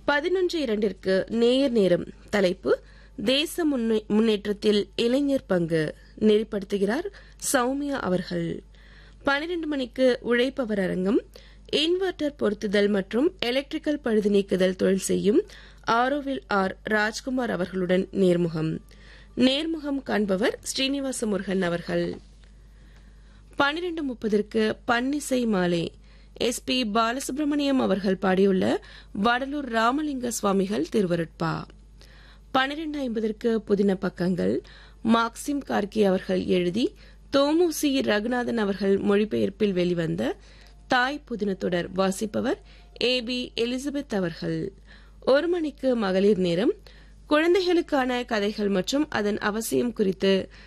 பதினொன்று இரண்டிற்கு நேயர் நேரம் தலைப்பு தேச முன்னே- முன்னேற்றத்தில் இளைஞர் பங்கு நெறிப்படுத்துகிறார் சௌமியா அவர்கள் பனிரெண்டு மணிக்கு உழைப்பவர் அரங்கம் இன்வெர்டர் பொருத்துதல் மற்றும் எலக்ட்ரிக்கல் பழுது நீக்குதல் தொழில் செய்யும் ஆரோவில் ஆர் ராஜ்குமார் அவர்களுடன் நேர்முகம் நேர்முகம் காண்பவர் ஸ்ரீனிவாச முருகன் அவர்கள் பனிரெண்டு முப்பதற்கு பன்னிசை மாலை எஸ் பி பாலசுப்ரமணியம் அவர்கள் பாடியுள்ள வடலூர் ராமலிங்க சுவாமிகள் திருவருட்பா பனிரெண்டு ஐம்பதற்கு புதின பக்கங்கள் மார்க்சிம் கார்கி அவர்கள் எழுதி தோமுசி ரகுநாதன் அவர்கள் மொழிபெயர்ப்பில் வெளிவந்த தாய் புதின தொடர் வாசிப்பவர் ஏ பி எலிசபெத் அவர்கள் ஒரு மணிக்கு மகளிர் நேரம் குழந்தைகளுக்கான கதைகள் மற்றும் அதன் அவசியம் குறித்து